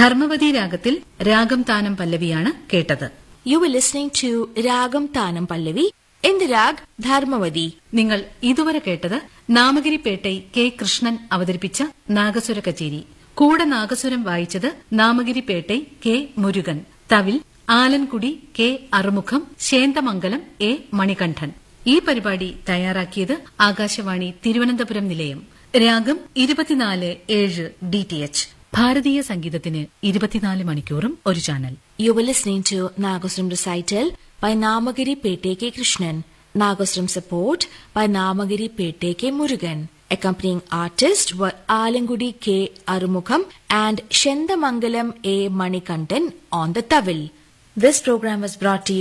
ധർമ്മവതി രാഗത്തിൽ രാഗം താനം പല്ലവിയാണ് കേട്ടത് You were listening to Ragam Tanam Pallavi in the rag Dharmavadi. നിങ്ങൾ ഇതുവരെ കേട്ടത് നാമഗിരിപേട്ടൈ കെ കൃഷ്ണൻ അവതരിപ്പിച്ച നാഗസുര കച്ചേരി കൂടെ നാഗസുരം വായിച്ചത് നാമഗിരിപേട്ടൈ കെ മുരുകൻ തവിൽ ആലൻകുടി കെ അറുമുഖം ശേന്തമംഗലം എ മണികണ്ഠൻ ഈ പരിപാടി തയ്യാറാക്കിയത് ആകാശവാണി തിരുവനന്തപുരം നിലയം രാഗം ഇരുപത്തിനാല് ഏഴ് ഡി ടി എച്ച് ഭാരതീയ സംഗീതത്തിന് ഇരുപത്തിനാല് മണിക്കൂറും ഒരു channel You were listening to Nagasram recital by Namagiri Pete K. Krishnan. Nagasram support by Namagiri Pete K. Murugan. Accompanying artists were Alangudi K. Arumukham and Shendamangalam A. Manikandan on the tawil. This program was brought to you